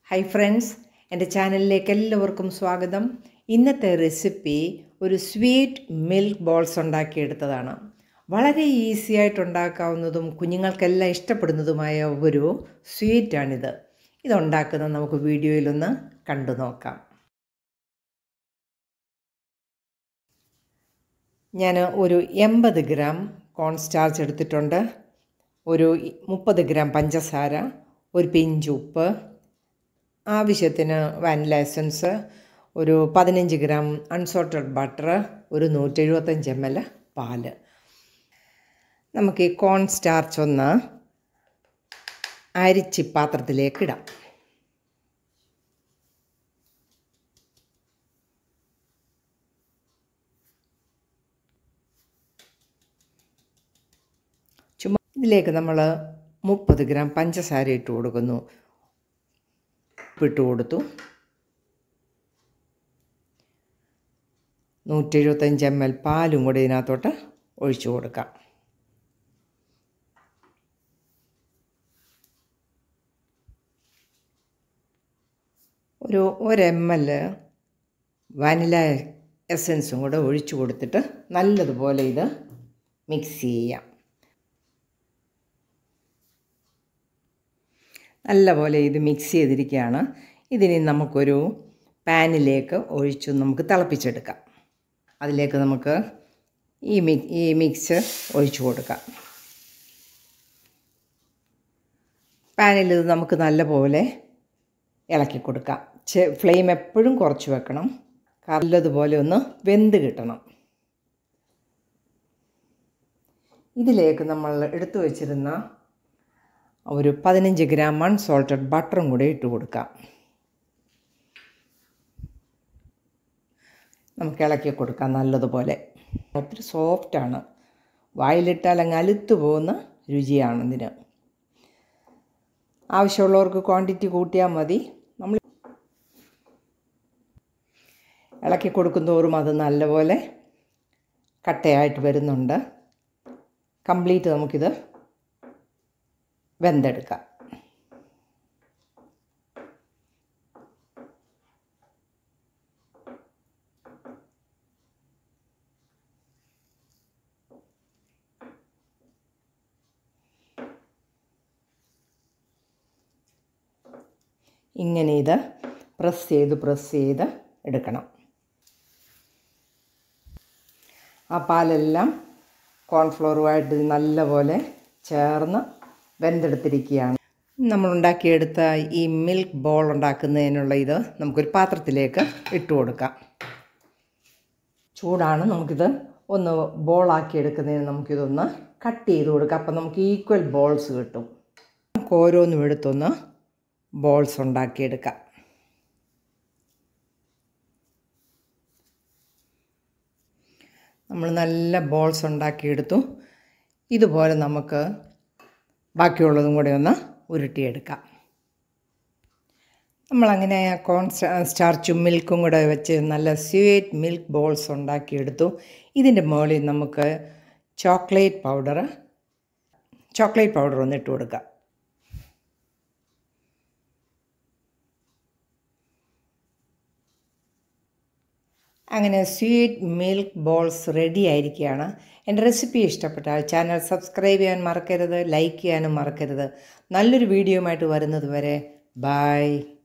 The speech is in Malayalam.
ഹായ് ഫ്രണ്ട്സ് എൻ്റെ ചാനലിലേക്ക് എല്ലാവർക്കും സ്വാഗതം ഇന്നത്തെ റെസിപ്പി ഒരു സ്വീറ്റ് മിൽക്ക് ബോൾസ് ഉണ്ടാക്കിയെടുത്തതാണ് വളരെ ഈസി ആയിട്ട് ഉണ്ടാക്കാവുന്നതും കുഞ്ഞുങ്ങൾക്കെല്ലാം ഇഷ്ടപ്പെടുന്നതുമായ ഒരു സ്വീറ്റാണിത് ഇതുണ്ടാക്കുന്നത് നമുക്ക് വീഡിയോയിലൊന്ന് കണ്ടു നോക്കാം ഞാൻ ഒരു എൺപത് ഗ്രാം കോൺ സ്റ്റാർച്ച് എടുത്തിട്ടുണ്ട് ഒരു മുപ്പത് ഗ്രാം പഞ്ചസാര ഒരു പിഞ്ച് ഉപ്പ് ആവശ്യത്തിന് വാനില എസൻസ് ഒരു പതിനഞ്ച് ഗ്രാം അൺസോൾട്ടഡ് ബട്ടർ ഒരു നൂറ്റി എഴുപത്തഞ്ച് എം എൽ പാല് നമുക്ക് ഈ കോൺ സ്റ്റാർച്ച് ഒന്ന് അരിച്ച് പാത്രത്തിലേക്ക് ഇടാം ചുമ്മാ ഇതിലേക്ക് നമ്മൾ മുപ്പത് ഗ്രാം പഞ്ചസാര ഇട്ട് കൊടുക്കുന്നു ഇട്ട് കൊടുത്തു നൂറ്റി എഴുപത്തഞ്ച് എം എൽ പാലും കൂടി ഇതിനകത്തോട്ട് ഒഴിച്ചു കൊടുക്കാം ഒരു ഒരു എം എൽ വാനില എസൻസും കൂടെ ഒഴിച്ചു കൊടുത്തിട്ട് നല്ലതുപോലെ ഇത് മിക്സ് ചെയ്യാം നല്ലപോലെ ഇത് മിക്സ് ചെയ്തിരിക്കുകയാണ് ഇതിനി നമുക്കൊരു പാനിലേക്ക് ഒഴിച്ചു നമുക്ക് തിളപ്പിച്ചെടുക്കാം അതിലേക്ക് നമുക്ക് ഈ മി ഈ മിക്സ് ഒഴിച്ചു കൊടുക്കാം പാനിൽ ഇത് നമുക്ക് നല്ലപോലെ ഇളക്കി കൊടുക്കാം ചെ ഫ്ലെയിം എപ്പോഴും കുറച്ച് വെക്കണം നല്ലതുപോലെ ഒന്ന് വെന്ത് കിട്ടണം ഇതിലേക്ക് നമ്മൾ എടുത്തു വച്ചിരുന്ന ഒരു പതിനഞ്ച് ഗ്രാം അൺസോൾട്ടഡ് ബട്ടറും കൂടെ ഇട്ട് കൊടുക്കാം നമുക്ക് ഇളക്കി കൊടുക്കാം നല്ലതുപോലെ ഒത്തിരി സോഫ്റ്റാണ് വായിലിട്ടാൽ അങ്ങ് അലുത്തു പോകുന്ന രുചിയാണ് ഇതിന് ആവശ്യമുള്ളവർക്ക് ക്വാണ്ടിറ്റി കൂട്ടിയാൽ മതി നമ്മൾ ഇളക്കി കൊടുക്കുന്തോറും അത് നല്ലപോലെ കട്ടയായിട്ട് വരുന്നുണ്ട് കംപ്ലീറ്റ് നമുക്കിത് വെന്തെടുക്കാം ഇങ്ങനെ ഇത് പ്രസ് ചെയ്ത് പ്രസ് ചെയ്ത് എടുക്കണം ആ പാലെല്ലാം കോൺഫ്ലോറുമായിട്ട് നല്ലപോലെ ചേർന്ന് വെന്തെടുത്തിരിക്കുകയാണ് നമ്മൾ ഉണ്ടാക്കിയെടുത്ത ഈ മിൽക്ക് ബോൾ ഉണ്ടാക്കുന്നതിനുള്ള ഇത് നമുക്കൊരു പാത്രത്തിലേക്ക് ഇട്ട് കൊടുക്കാം ചൂടാണ് നമുക്കിത് ഒന്ന് ബോളാക്കി എടുക്കുന്നതിന് നമുക്കിതൊന്ന് കട്ട് ചെയ്ത് കൊടുക്കാം അപ്പം നമുക്ക് ഈക്വൽ ബോൾസ് കിട്ടും നമുക്ക് ഓരോന്നും എടുത്തൊന്ന് ബോൾസ് ഉണ്ടാക്കിയെടുക്കാം നമ്മൾ നല്ല ബോൾസ് ഉണ്ടാക്കിയെടുത്തു ഇതുപോലെ നമുക്ക് ബാക്കിയുള്ളതും കൂടെ ഒന്ന് ഉരുട്ടിയെടുക്കാം നമ്മളങ്ങനെ കോൺ സ്റ്റാർച്ചും മിൽക്കും കൂടെ വെച്ച് നല്ല സ്വീറ്റ് മിൽക്ക് ബോൾസ് ഉണ്ടാക്കിയെടുത്തു ഇതിൻ്റെ മുകളിൽ നമുക്ക് ചോക്ലേറ്റ് പൗഡർ ചോക്ലേറ്റ് പൗഡർ ഒന്ന് ഇട്ട് കൊടുക്കാം അങ്ങനെ സ്വീറ്റ് മിൽക്ക് ബോൾസ് റെഡി ആയിരിക്കുകയാണ് എൻ്റെ റെസിപ്പി ഇഷ്ടപ്പെട്ടാൽ ചാനൽ സബ്സ്ക്രൈബ് ചെയ്യാൻ മറക്കരുത് ലൈക്ക് ചെയ്യാനും മറക്കരുത് നല്ലൊരു വീഡിയോയുമായിട്ട് വരുന്നത് വരെ ബായ്